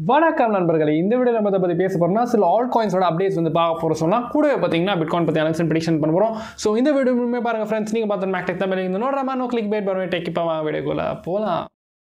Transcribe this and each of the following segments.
வணக்கம் நண்பர்களே இந்த வீடியோ நம்ம இதை பற்றி பேச போகிறோம்னா சில ஆல் காயின்ஸோட அப்டேட்ஸ் வந்து பார்க்க போகிறோம் சொன்னால் கூடவே பார்த்தீங்கன்னா பிட்காயின் பற்றி அனலிசன் ப்ரிடிக்ஷன் பண்ண போகிறோம் ஸோ இந்த வீடியோ முழுமே பாருங்கள் ஃப்ரெண்ட்ஸ் நீங்கள் பார்த்து மேக்டெக் தமிழ் இந்த நோடுற மாதிரி நோ கிளிக் பேட் பண்ணுவேன் டெக் இப்போ வீடியோக்குள்ள போகலாம்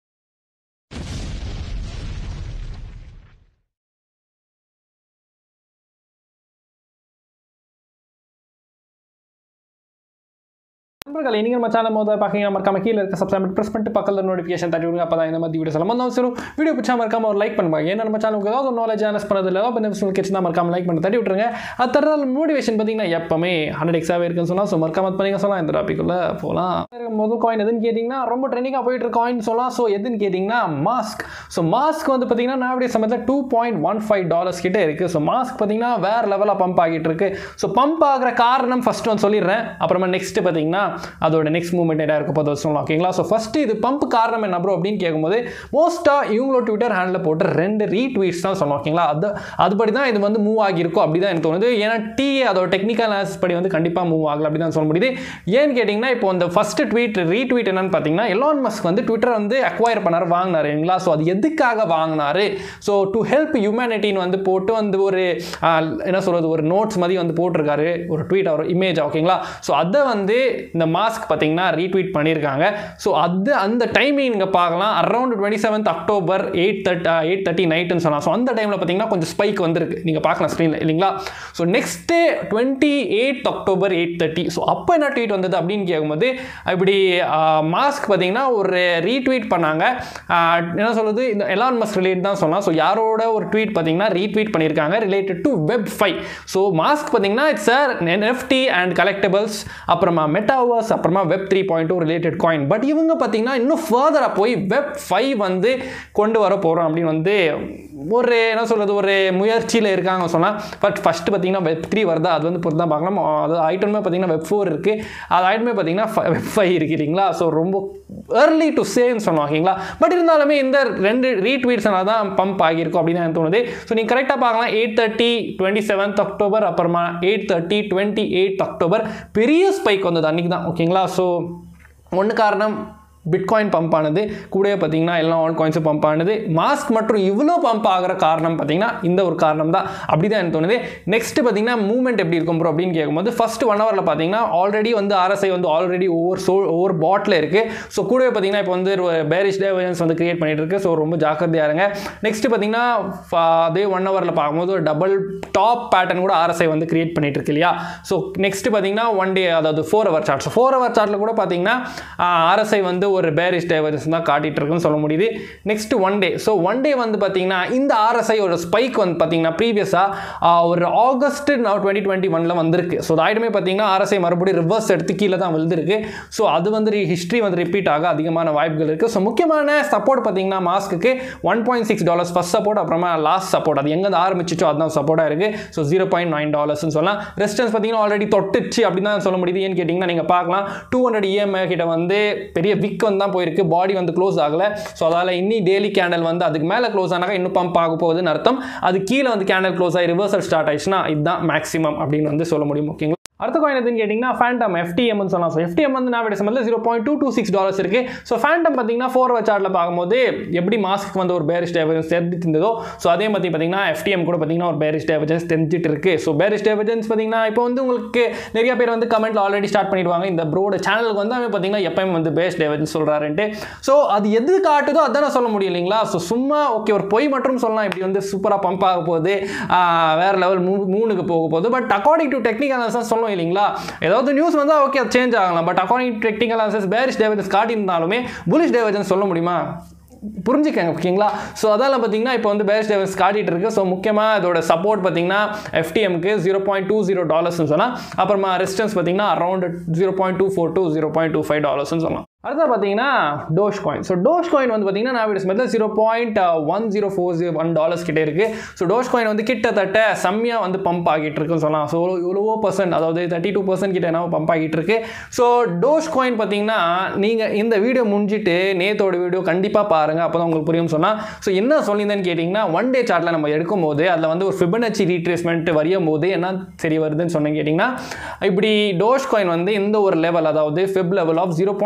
நண்பர்கள் நீங்கள் நம்ம சேனல் மோத பார்க்கீங்கன்னா மறக்காம கீழே இருக்க சப்ஸ்கிரைப் ப்ரெஸ் பண்ணிட்டு பக்கத்தில் நோட்டிஃபிகேஷன் தட்டி விடுங்க அப்போ தான் இந்த மாதிரி வீடியோஸ் எல்லாம் வந்து அவசியம் வீடியோ பிடிச்சா மறக்காம ஒரு லைக் பண்ணுவாங்க ஏன்னா நம்ம சேனலுக்கு ஏதாவது ஒரு நாலேஜ் அனஸ் பண்ணது இல்லை ஏதாவது பெனிஃபிட்ஸ் கிடச்சிருந்தா மறக்காம லைக் பண்ணி தட்டி விட்டுருங்க அது தரதால் மோட்டிவேஷன் பார்த்தீங்கன்னா எப்பவுமே ஹண்ட்ரட் எக்ஸாகவே இருக்குன்னு சொன்னால் ஸோ மறக்காம பண்ணீங்க சொல்லலாம் இந்த டாப்பிக்குள்ளே போகலாம் முதல் காயின் எதுன்னு கேட்டிங்கன்னா ரொம்ப ட்ரெண்டிங்காக போயிட்டு இருக்க காயின் சொல்லலாம் ஸோ எதுன்னு கேட்டிங்கன்னா மாஸ்க் ஸோ மாஸ்க் வந்து பார்த்தீங்கன்னா நான் சமயத்தில் two point one five dollars கிட்டே இருக்குது ஸோ மாஸ்க் பார்த்தீங்கன்னா வேறு லெவலாக பம்ப் ஆகிட்டு இருக்கு ஸோ பம்ப் ஆகிற காரணம் ஃபஸ்ட்டு வந்து சொல்லிடுறேன் அப்புறமா நெக்ஸ்ட் பார்த்தீங்கன்னா அதோட நெக்ஸ்ட் மூவ்மெண்ட் என்ன இருக்க போது சொல்லலாம் ஓகேங்களா ஸோ ஃபஸ்ட்டு இது பம்ப் காரணம் என்ன ப்ரோ அப்படின்னு கேட்கும்போது மோஸ்ட்டாக இவங்களோட ட்விட்டர் ஹேண்டில் போட்டு ரெண்டு ரீட்வீட்ஸ் தான் சொல்லலாம் ஓகேங்களா அது அதுபடி தான் இது வந்து மூவ் ஆகியிருக்கும் அப்படி தான் எனக்கு தோணுது ஏன்னா டிஏ அதோட டெக்னிக்கல் அனாலிசிஸ் படி வந்து கண்டிப்பாக மூவ் ஆகல அப்படி தான் சொல்ல முடியுது ஏன்னு கேட்டிங்கன்னா இப்போ அந்த ஃபஸ்ட்டு ட்வீட் ரீட்வீட் என்னன்னு பார்த்தீங்கன்னா எலான் மஸ்க் வந்து ட்விட்டர் வந்து அக்வயர் பண்ணார் வாங்கினார் இல்லைங்களா ஸோ அது எதுக்காக வாங்கினாரு ஸோ டு ஹெல்ப் ஹியூமனிட்டின்னு வந்து போட்டு வந்து ஒரு ஆஹ், என்ன சொல்கிறது ஒரு நோட்ஸ் மாதிரி வந்து போட்டிருக்காரு ஒரு ட்வீட் அவர் இமேஜ் ஓகேங்களா ஸோ அதை வந்து இந்த மாஸ்க் பார்த்தீங்கன்னா ரீட்வீட் பண்ணியிருக்காங்க ஸோ அது அந்த டைமிங் நீங்கள் பார்க்கலாம் around twenty seventh October eight that eight thirty நைட்டுன்னு சொல்லலாம் ஸோ அந்த டைமில் பார்த்தீங்கன்னா கொஞ்சம் ஸ்பைக் வந்திருக்கு நீங்கள் பார்க்கலாம் ஸ்க்ரீனில் இல்லைங்களா so next day twenty eight October eight thirty so அப்போ என்ன ட்வீட் வந்தது அப்படின்னு கேட்கும்போது இப்படி மாஸ்க் பார்த்தீங்கன்னா ஒரு ரீட்வீட் பண்ணாங்க ஆஹ், என்ன சொல்றது இந்த எலான் மஸ்க் ரிலேட் தான் சொல்லலாம் ஸோ யாரோட ஒரு ட்வீட் பார்த்தீங்கன்னா ரீட்வீட் பண்ணியிருக்காங்க related to web five so Mask பார்த்தீங்கன்னா it's sir NFT and collectibles அப்புறமா மெட்டாவர்ஸ் அப்புறமா web three point two related coin but இவங்க பார்த்தீங்கன்னா இன்னும் ஃபர்தராக போய் வெப் ஃபைவ் வந்து கொண்டு வர போகிறோம் அப்படின்னு வந்து ஒரு என்ன சொல்கிறது ஒரு முயற்சியில் இருக்காங்க சொன்னால் பட் ஃபஸ்ட்டு பார்த்தீங்கன்னா வெப் த்ரீ வருதா அது வந்து பொறுத்து தான் பார்க்கலாம் அது ஐட்டமே பார்த்தீங்கன்னா வெப் ஃபோர் இருக்குது அது ஐட்டமே பார்த்தீங்கன்னா வெப் ஃபைவ் இருக்கு இல்லைங்களா ஸோ ரொம்ப ஏர்லி டு சேன்னு சொன்னோம் ஓகேங்களா பட் இருந்தாலுமே இந்த ரெண்டு ரீட்வீட்ஸ்னால தான் பம்ப் ஆகியிருக்கும் அப்படின்னு எனக்கு தோணுது ஸோ நீங்கள் கரெக்டாக பார்க்கலாம் eight thirty twenty seventh October அப்புறமா eight thirty twenty eight October பெரிய ஸ்பைக் வந்தது அன்றைக்கி தான் ஓகேங்களா ஸோ ஒன்று காரணம் பிட்காயின் பம்ப் ஆனது கூடவே பார்த்தீங்கன்னா எல்லா ஆல் காயின்ஸும் பம்ப் ஆனது மாஸ்க் மற்றும் இவ்வளோ பம்ப் ஆகிற காரணம் பார்த்தீங்கன்னா இந்த ஒரு காரணம் தான் அப்படி தான் எனக்கு தோணுது நெக்ஸ்ட் பார்த்தீங்கன்னா மூவ்மெண்ட் எப்படி இருக்கும் ப்ரோ அப்படின்னு கேட்கும்போது ஃபர்ஸ்ட் ஒன் ஹவரில் பார்த்தீங்கன்னா ஆல்ரெடி வந்து ஆர்எஸ்ஐ வந்து ஆல்ரெடி ஒவ்வொரு சோ ஒவ்வொரு பாட்டில் இருக்குது ஸோ கூடவே பார்த்தீங்கன்னா இப்போ வந்து பேரிஷ் டேவர்ஜன்ஸ் வந்து கிரியேட் பண்ணிட்டு இருக்கு ஸோ ரொம்ப ஜாக்கிரதையாக இருங்க நெக்ஸ்ட் பார்த்தீங்கன்னா ஃப- அதே ஒன் ஹவரில் பார்க்கும்போது ஒரு டபுள் டாப் பேட்டர்ன் கூட ஆர்எஸ்ஐ வந்து கிரியேட் பண்ணிட்டு இருக்கு இல்லையா ஸோ நெக்ஸ்ட் பார்த்தீங்கன்னா ஒன் டே அதாவது four hour chart so four hour சார்ட்டில் கூட பார்த்தீங்கன்னா ஆர்எஸ்ஐ வந்து ஒரு பேரிஷ் டைவர்ஜன்ஸ் தான் காட்டிட்டு இருக்குன்னு சொல்ல முடியுது next one day so one day வந்து பார்த்தீங்கன்னா இந்த ஆர்எஸ்ஐ ஒரு ஸ்பைக் வந்து பார்த்தீங்கன்னா ப்ரீவியஸாக ஒரு ஆகஸ்ட் டுவெண்ட்டி டுவெண்ட்டி ஒனில் வந்திருக்கு ஸோ அது ஆயிடுமே பார்த்தீங்கன்னா ஆர்எஸ்ஐ மறுபடியும் ரிவர்ஸ் எடுத்து கீழே தான் விழுந்திருக்கு ஸோ அது வந்து ஹிஸ்ட்ரி வந்து ரிப்பீட் ஆக அதிகமான வாய்ப்புகள் இருக்குது ஸோ முக்கியமான சப்போர்ட் பார்த்தீங்கன்னா மாஸ்க்கு one point six dollars first support அப்புறமா லாஸ்ட் சப்போர்ட் அது எங்கே ஆரம்பிச்சிச்சோ அதுதான் சப்போர்ட்டாக இருக்குது ஸோ ஜீரோ பாயிண்ட் நைன் டாலர்ஸ்னு சொல்லலாம் ரெசிஸ்டன்ஸ் பார்த்தீங்கன்னா ஆல்ரெடி தொட்டுச்சு அப்படின்னு தான் சொல்ல முடியுது ஏன்னு கேட்டிங்கன்னா நீங்கள் பார்க்கலாம் டூ ஹண்ட்ரட் இஎம்ஐ கிட்ட வந்து பெரிய விக் வந்து தான் போயிருக்கு பாடி வந்து க்ளோஸ் ஆகலை ஸோ அதால் இன்னி டெய்லி கேண்டல் வந்து அதுக்கு மேலே க்ளோஸ் ஆனாக்கா இன்னும் பம்ப் ஆக போகுதுன்னு அர்த்தம் அது கீழே வந்து கேண்டல் க்ளோஸ் ஆகி ரிவர்சல் ஸ்டார்ட் ஆயிடுச்சுன்னா இதுதான் மேக்ஸிமம் அப்படின்னு வந்து சொல்ல முடியும் ஓகேங்களா அடுத்த காயின் எதுன்னு கேட்டிங்கன்னா ஃபேண்டம் எஃப்டிஎம் சொல்லலாம் ஸோ எஃப்டிஎம் வந்து நான் சம்பளத்தில் zero point two two six dollars இருக்குது ஸோ ஃபேண்டம் பார்த்தீங்கன்னா ஃபோர் சார்ட்டில் பார்க்கும்போது எப்படி மாஸ்க்கு வந்து ஒரு பேரிஷ் டேவர்ஜன்ஸ் தெரிஞ்சிட்டு இருந்ததோ ஸோ அதே மாதிரி பார்த்தீங்கன்னா எஃப்டிஎம் கூட பார்த்தீங்கன்னா ஒரு பேரிஷ் டேவர்ஜன்ஸ் தெரிஞ்சிட்டு இருக்கு ஸோ பேரிஷ் டேவர்ஜன்ஸ் பார்த்தீங்கன்னா இப்போ வந்து உங்களுக்கு நிறைய பேர் வந்து கமெண்ட்ல ஆல்ரெடி ஸ்டார்ட் பண்ணிடுவாங்க இந்த ப்ரோட சேனலுக்கு வந்து அவன் பார்த்தீங்கன்னா எப்பயும் வந்து பேஸ் டேவர்ஜன்ஸ் சொல்கிறாருன்ட்டு ஸோ அது எது காட்டுதோ அதான் நான் சொல்ல முடியும் இல்லைங்களா ஸோ சும்மா ஓகே ஒரு பொய் மட்டும் சொல்லலாம் இப்படி வந்து சூப்பராக பம்ப் ஆக போகுது ஆஹ் வேற லெவல் மூ மூணுக்கு போக போகுது but according to technical analysis சொல்லுவோம் இல்லைங்களா ஏதாவது நியூஸ் வந்தால் ஓகே அது சேஞ்ச் ஆகலாம் but according to technical analysis bearish divergence காட்டியிருந்தாலுமே புலிஷ் டேவர்ஜன்ஸ் சொல்ல முடியுமா புரிஞ்சுக்கங்க ஓகேங்களா ஸோ அதால் பார்த்தீங்கன்னா இப்போ வந்து பேரிஷ் டேவர்ஸ் காட்டிட்டு இருக்கு ஸோ முக்கியமாக இதோட சப்போர்ட் பார்த்தீங்கன்னா எஃப்டிஎம்க்கு ஜீரோ பாயிண்ட் டூ ஜீரோ டாலர்ஸ்னு சொன்னால் அப்புறமா ரெசிஸ்டன்ஸ் பார்த்தீங்கன்னா around zero point two four two zero point two five டாலர்ஸ்னு சொல்லலாம் அடுத்தது பார்த்தீங்கன்னா Dash coin so Dash coin வந்து பார்த்தீங்கன்னா நான் வீடியோஸ் மெத்தில் zero point one zero four zero one dollars கிட்டே இருக்குது ஸோ டோஷ் காயின் வந்து கிட்டத்தட்ட செம்மையாக வந்து பம்ப் ஆகிட்டு இருக்குன்னு சொல்லலாம் ஸோ எவ்வளவோ பர்சன்ட் அதாவது தேர்ட்டி டூ பர்சன்ட் கிட்ட என்ன பம்ப் ஆகிட்டு இருக்கு ஸோ டோஷ் காயின் பார்த்தீங்கன்னா நீங்கள் இந்த வீடியோ முடிஞ்சிட்டு நேத்தோட வீடியோ கண்டிப்பாக பாருங்கள் அப்போ தான் உங்களுக்கு புரியும் சொன்னால் ஸோ என்ன சொல்லியிருந்தேன்னு கேட்டிங்கன்னா ஒன் டே சார்ட்டில் நம்ம எடுக்கும்போது அதில் வந்து ஒரு ஃபிபனச்சி ரீட்ரேஸ்மெண்ட் வரையும் போது என்ன சரி வருதுன்னு சொன்னேன் கேட்டிங்கன்னா இப்படி டோஷ் காயின் வந்து இந்த ஒரு லெவல் அதாவது fib level of zero point six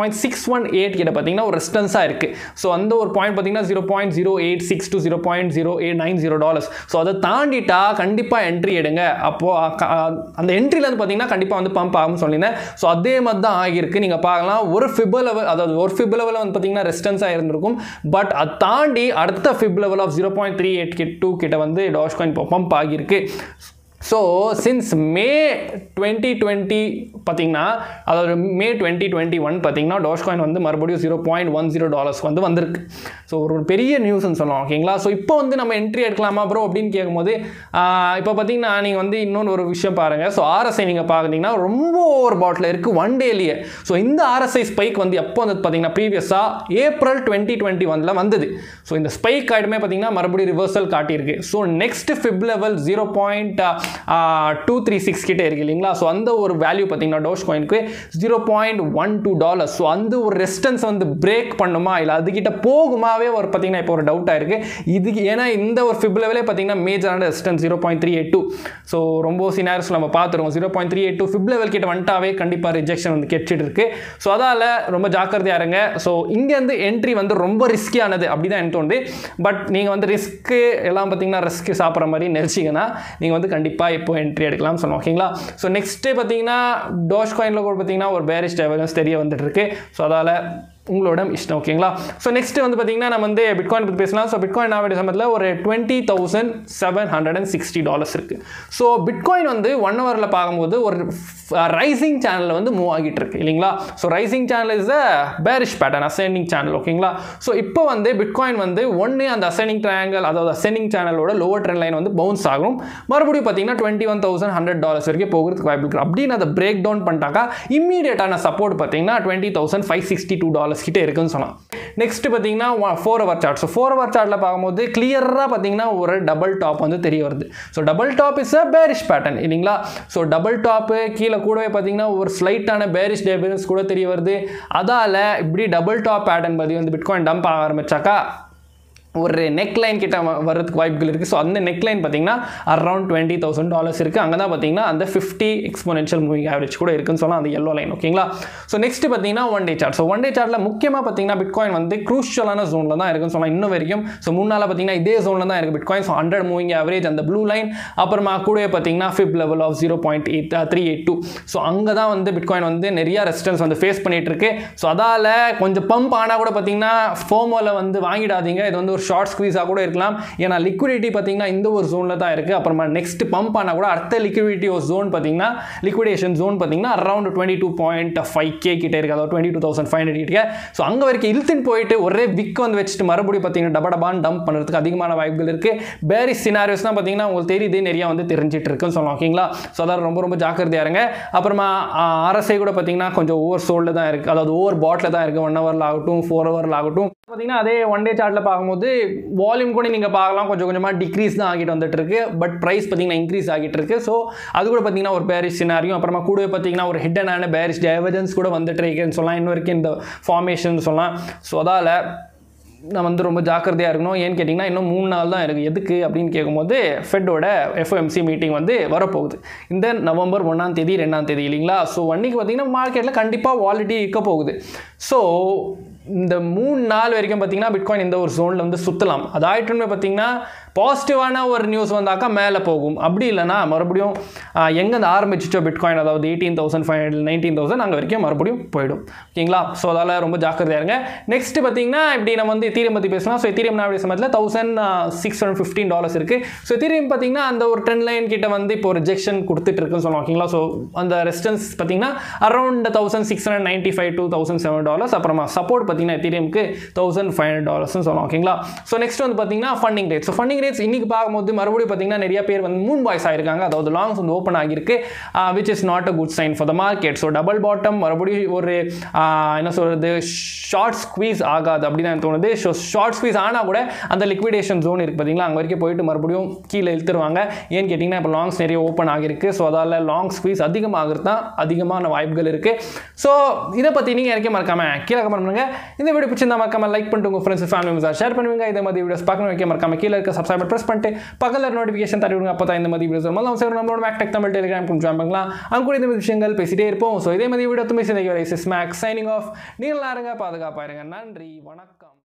one eight கிட்ட பார்த்தீங்கன்னா ஒரு ரெஸ்டன்ஸாக இருக்குது ஸோ அந்த ஒரு பாயிண்ட் பார்த்தீங்கன்னா zero point zero eight six to zero point zero eight nine zero dollars so அதை தாண்டிட்டா கண்டிப்பாக என்ட்ரி எடுங்க அப்போது அந்த என்ட்ரிலேருந்து பார்த்தீங்கன்னா கண்டிப்பாக வந்து பம்ப் ஆகும்னு சொல்லியிருந்தேன் ஸோ அதே மாதிரி தான் ஆகியிருக்கு நீங்கள் பார்க்கலாம் ஒரு ஃபிப் லெவல் அதாவது ஒரு ஃபிப் லெவலில் வந்து பார்த்தீங்கன்னா ரெஸ்டன்ஸாக இருந்திருக்கும் பட் அதை தாண்டி அடுத்த fib level of zero point three eight கிட் டூ கிட்ட வந்து டாஷ் காயின் பம்ப் ஆகியிருக்கு so since May twenty twenty பார்த்தீங்கன்னா அதாவது மே டுவெண்ட்டி டுவெண்ட்டி ஒன் பார்த்தீங்கன்னா டாஷ் காயின் வந்து மறுபடியும் zero point one zero dollars வந்து வந்திருக்கு ஸோ ஒரு பெரிய நியூஸ்னு சொல்லலாம் ஓகேங்களா ஸோ இப்போ வந்து நம்ம என்ட்ரி எடுக்கலாமா ப்ரோ அப்படின்னு கேட்கும்போது இப்போ பார்த்தீங்கன்னா நீங்கள் வந்து இன்னொன்று ஒரு விஷயம் பாருங்கள் ஸோ ஆர்எஸ்ஐ நீங்கள் பார்த்தீங்கன்னா ரொம்ப ஓவர் பாட்டில் இருக்குது ஒன் டேலியே ஸோ இந்த ஆர்எஸ்ஐ ஸ்பைக் வந்து எப்போ வந்து பார்த்தீங்கன்னா ப்ரீவியஸாக ஏப்ரல் டுவெண்ட்டி டுவெண்ட்டி ஒனில் வந்தது ஸோ இந்த ஸ்பைக் ஆகிடுமே பார்த்தீங்கன்னா மறுபடியும் ரிவர்சல் காட்டியிருக்கு so next fib level zero point two three six கிட்டே இருக்கு இல்லைங்களா ஸோ அந்த ஒரு வேல்யூ பார்த்தீங்கன்னா டோஷ் காயினுக்கு zero point one two dollar so அந்த ஒரு ரெஸ்டன்ஸ் வந்து பிரேக் பண்ணுமா இல்லை அதுக்கிட்ட போகுமாவே ஒரு பார்த்தீங்கன்னா இப்போ ஒரு டவுட்டாக இருக்குது இதுக்கு ஏன்னா இந்த ஒரு ஃபிப் லெவலே பார்த்தீங்கன்னா மேஜரான resistance zero point three eight two so ரொம்ப சினாரிஸ் நம்ம பார்த்துருவோம் zero point three eight two fib level கிட்ட வந்துட்டாவே கண்டிப்பாக ரிஜெக்ஷன் வந்து கெச்சிட்டு இருக்கு ஸோ அதால் ரொம்ப ஜாக்கிரதையாக இருங்க ஸோ இங்கேருந்து என்ட்ரி வந்து ரொம்ப ரிஸ்கியானது அப்படி தான் எனக்கு தோணுது பட் நீங்கள் வந்து ரிஸ்க்கு எல்லாம் பார்த்தீங்கன்னா ரிஸ்க்கு சாப்பிட்ற மாதிரி நெரிச்சிங்கன்னா நீங்கள் வந்து கண்டிப்பாக இப்போ என்ட்ரி எடுக்கலாம் சொன்னோம் ஓகேங்களா ஸோ நெக்ஸ்ட்டு பார்த்தீங்கன்னா டோஷ் காயினில் கூட பார்த்தீங்கன்னா ஒரு பேரிஷ் டெவலன்ஸ் தெரிய வந்துட்டு இருக்கு ஸோ அதால் உங்களோட இஷ்டம் ஓகேங்களா ஸோ நெக்ஸ்ட் வந்து பார்த்தீங்கன்னா நம்ம வந்து பிட்காயின் பற்றி பேசலாம் ஸோ பிட்காயின் ஆகிற சமயத்தில் ஒரு twenty thousand seven hundred and sixty dollars இருக்குது ஸோ பிட்காயின் வந்து ஒன் ஹவரில் பார்க்கும்போது ஒரு ரைசிங் சேனலில் வந்து மூவ் ஆகிட்டு இருக்கு இல்லைங்களா so rising channel is a bearish pattern ascending channel ஓகேங்களா ஸோ இப்போ வந்து பிட்காயின் வந்து ஒன்று அந்த அசெண்டிங் ட்ரையாங்கல் அதாவது அசெண்டிங் சேனலோட லோவர் ட்ரெண்ட் லைன் வந்து பவுன்ஸ் ஆகும் மறுபடியும் பார்த்தீங்கன்னா twenty one thousand hundred dollars வரைக்கும் போகிறதுக்கு வாய்ப்பு இருக்குது அப்படின்னு அதை பிரேக் டவுன் பண்ணிட்டாக்கா இம்மீடியட்டான சப்போர்ட் பார்த்தீங்கன்னா twenty thousand five sixty two dollars கிட்டே இருக்குன்னு சொல்லலாம் நெக்ஸ்ட் பார்த்தீங்கன்னா four hour chart so four hour சார்ட்டில் பார்க்கும்போது கிளியராக பார்த்தீங்கன்னா ஒரு டபுள் டாப் வந்து தெரிய வருது so double top is a bearish pattern இல்லைங்களா ஸோ டபுள் டாப்பு கீழே கூடவே பார்த்தீங்கன்னா ஒரு ஸ்லைட்டான பேரிஷ் டெபிரன்ஸ் கூட தெரிய வருது அதால் இப்படி டபுள் டாப் பேட்டர்ன் பற்றி வந்து பிட்காயின் டம்ப் ஆக ஆரம்பிச்சாக்கா ஒரு நெக் லைன் கிட்ட வ- வர்றதுக்கு வாய்ப்புகள் இருக்குது ஸோ அந்த நெக் லைன் பார்த்தீங்கன்னா அரௌண்ட் டுவெண்ட்டி தௌசண்ட் டாலர்ஸ் இருக்குது அங்கே தான் பார்த்தீங்கன்னா அந்த ஃபிஃப்டி எக்ஸ்போனென்ஷியல் மூவிங் ஆவரேஜ் கூட இருக்குன்னு சொல்லலாம் அந்த எல்லோ லைன் ஓகேங்களா ஸோ நெக்ஸ்ட் பார்த்தீங்கன்னா one day chart so one day சார்ட்டில் முக்கியமாக பார்த்தீங்கன்னா பிட்காயின் வந்து க்ரூஷியலான ஜோனில் தான் இருக்குன்னு சொல்லலாம் இன்னும் வரைக்கும் ஸோ மூணு நாளாக பார்த்தீங்கன்னா இதே ஜோனில் தான் இருக்குது Bitcoin so hundred moving average அந்த ப்ளூ லைன் அப்புறமா கூடவே பார்த்தீங்கன்னா fib level of zero point eight three eight two so அங்கே தான் வந்து பிட்காயின் வந்து நிறைய ரெசிஸ்டன்ஸ் வந்து ஃபேஸ் பண்ணிட்டு இருக்கு ஸோ அதால் கொஞ்சம் பம்ப் ஆனால் கூட பார்த்தீங்கன்னா ஃபோமோவில் வந்து வாங்கிடாதீங்க இது வந்து ஒரு ஷார்ட் ஸ்குவீஸாக கூட இருக்கலாம் ஏன்னா லிக்விடிட்டி பார்த்தீங்கன்னா இந்த ஒரு ஜோனில் தான் இருக்குது அப்புறமா நெக்ஸ்ட் பம்ப் ஆனால் கூட அடுத்த லிக்விடிட்டி ஒரு ஜோன் பார்த்தீங்கன்னா லிக்விடேஷன் ஜோன் பார்த்தீங்கன்னா around twenty two point five K கிட்டே இருக்குது அதாவது twenty two thousand five hundred கிட்டே ஸோ அங்கே வரைக்கும் இழுத்துன்னு போயிட்டு ஒரே விக் வந்து வச்சுட்டு மறுபடியும் பார்த்தீங்கன்னா டப டபான்னு டம்ப் பண்ணுறதுக்கு அதிகமான வாய்ப்புகள் இருக்குது பேரிஸ் சினாரியோஸ் தான் பார்த்தீங்கன்னா உங்களுக்கு தெரியுது நிறைய வந்து தெரிஞ்சிட்டு இருக்குன்னு சொல்லலாம் ஓகேங்களா ஸோ அதான் ரொம்ப ரொம்ப ஜாக்கிரதையாக இருங்க அப்புறமா ஆர்எஸ்ஐ கூட பார்த்தீங்கன்னா கொஞ்சம் ஓவர் சோல்டு தான் இருக்குது அதாவது ஓவர் பாட்டில் தான் இருக்குது ஒன் ஹவரில் ஆகட்டும் ஃபோர் ஹவரில் ஆகட்டும் பார்த்தீங்கன்னா அதே ஒன் டே சார்ட்டில் பார்க்கும்போது வால்யூம் கூட நீங்கள் பார்க்கலாம் கொஞ்சம் கொஞ்சமாக டிக்ரீஸ் தான் ஆகிட்டு வந்துட்டு இருக்கு பட் ப்ரைஸ் பார்த்தீங்கன்னா இன்க்ரீஸ் ஆகிட்டு இருக்கு ஸோ அது கூட பார்த்தீங்கன்னா ஒரு பேரிஷ் சினாரியும் அப்புறமா கூடவே பார்த்தீங்கன்னா ஒரு ஹிட்டனான பேரிஷ் டைவர்ஜன்ஸ் கூட வந்துட்டு இருக்குன்னு சொல்லலாம் இன்ன வரைக்கும் இந்த ஃபார்மேஷன் சொல்லலாம் ஸோ அதால் நான் வந்து ரொம்ப ஜாக்கிரதையாக இருக்கணும் ஏன்னு கேட்டிங்கன்னா இன்னும் மூணு நாள் தான் இருக்குது எதுக்கு அப்படின்னு கேட்கும்போது ஃபெட்டோட எஃப்ஓஎம்சி மீட்டிங் வந்து வரப்போகுது இந்த நவம்பர் ஒன்றாம் தேதி ரெண்டாம் தேதி இல்லைங்களா ஸோ அன்றைக்கி பார்த்தீங்கன்னா மார்க்கெட்டில் கண்டிப்பாக வாலிட்டி இருக்க போகுது ஸோ இந்த மூணு நாள் வரைக்கும் பார்த்தீங்கன்னா பிட்காயின் இந்த ஒரு ஜோனில் வந்து சுற்றலாம் அது ஆயிட்டுமே பார்த்தீங்கன்னா பாசிட்டிவான ஒரு நியூஸ் வந்தாக்கா மேலே போகும் அப்படி இல்லைன்னா மறுபடியும் எங்கேருந்து ஆரம்பிச்சிச்சோ பிட்காயின் அதாவது eighteen thousand five hundred nineteen thousand அங்கே வரைக்கும் மறுபடியும் போயிடும் ஓகேங்களா ஸோ அதால் ரொம்ப ஜாக்கிரதையாக இருங்க நெக்ஸ்ட் பார்த்தீங்கன்னா இப்படி நம்ம வந்து எத்தீரியம் பற்றி பேசலாம் ஸோ எத்தீரியம் நான் சமயத்தில் thousand six hundred fifteen dollars இருக்குது ஸோ எத்தீரியம் பார்த்தீங்கன்னா அந்த ஒரு ட்ரெண்ட் லைன் கிட்ட வந்து இப்போ ரிஜெக்ஷன் கொடுத்துட்டு இருக்குன்னு சொல்லலாம் ஓகேங்களா ஸோ அந்த ரெசிஸ்டன்ஸ் பார்த்தீங்கன்னா around thousand six hundred ninety five two thousand seven dollars அப்புறமா சப்போர்ட் பார்த்தீங்கன்னா எத்தீரியம்க்கு தௌசண்ட் ஃபைவ் ஹண்ட்ரட் டாலர்ஸ்னு சொல்லலாம் ஓகேங்களா ஸோ நெக்ஸ்ட் வந்து பார்த்தீங்கன்னா funding rate so funding rates இன்னைக்கு பார்க்கும்போது மறுபடியும் பார்த்தீங்கன்னா நிறைய பேர் வந்து மூன் பாய்ஸ் ஆயிருக்காங்க அதாவது லாங்ஸ் வந்து ஓப்பன் ஆகியிருக்கு which is not a good sign for the market so double bottom மறுபடியும் ஒரு ஆஹ், என்ன சொல்கிறது ஷார்ட் ஸ்குவீஸ் ஆகாது அப்படின்னு எனக்கு தோணுது ஸோ ஷார்ட் ஸ்குவீஸ் ஆனால் கூட அந்த லிக்விடேஷன் ஜோன் இருக்குது பார்த்தீங்களா அங்கே வரைக்கும் போயிட்டு மறுபடியும் கீழே இழுத்துருவாங்க ஏன்னு கேட்டிங்கன்னா இப்போ லாங்ஸ் நிறைய ஓப்பன் ஆகிருக்கு ஸோ அதால் லாங் ஸ்குவீஸ் அதிகமாகிறது தான் அதிகமான வாய்ப்புகள் இருக்குது ஸோ இதை பற்றி நீங்கள் எனக்கே மறக்காம கீழே கமெண்ட் பண்ணுங்க இந்த வீடியோ பிடிச்சிருந்தா மறக்காம லைக் பண்ணிட்டு உங்கள் ஃப்ரெண்ட்ஸ் ஃபேமிலி மெம்பர்ஸ் ஷேர் பண்ணுவீங்க இதே மாதிரி வீடியோஸ் பார்க்கணும் வைக்க மறக்காம கீழே இருக்க சப்ஸ்கிரைப் சப்ஸ்கிரைப் ப்ரெஸ் பண்ணிட்டு பக்கத்தில் நோட்டிஃபிகேஷன் தட்டி விடுங்க அப்போ தான் இந்த மாதிரி வீடியோஸ் முதல்ல சரி நம்மளோட Mac Tech Tamil Telegram join பண்ணலாம் அங்கே கூட இந்த மாதிரி விஷயங்கள் பேசிட்டே இருப்போம் ஸோ இதே மாதிரி வீடியோ துணி சிந்தைக்கு வரை சிஸ் மேக் சைனிங் ஆஃப் நீங்கள் இருங்க பாதுகாப்பாக இருங்க நன்றி வணக்கம்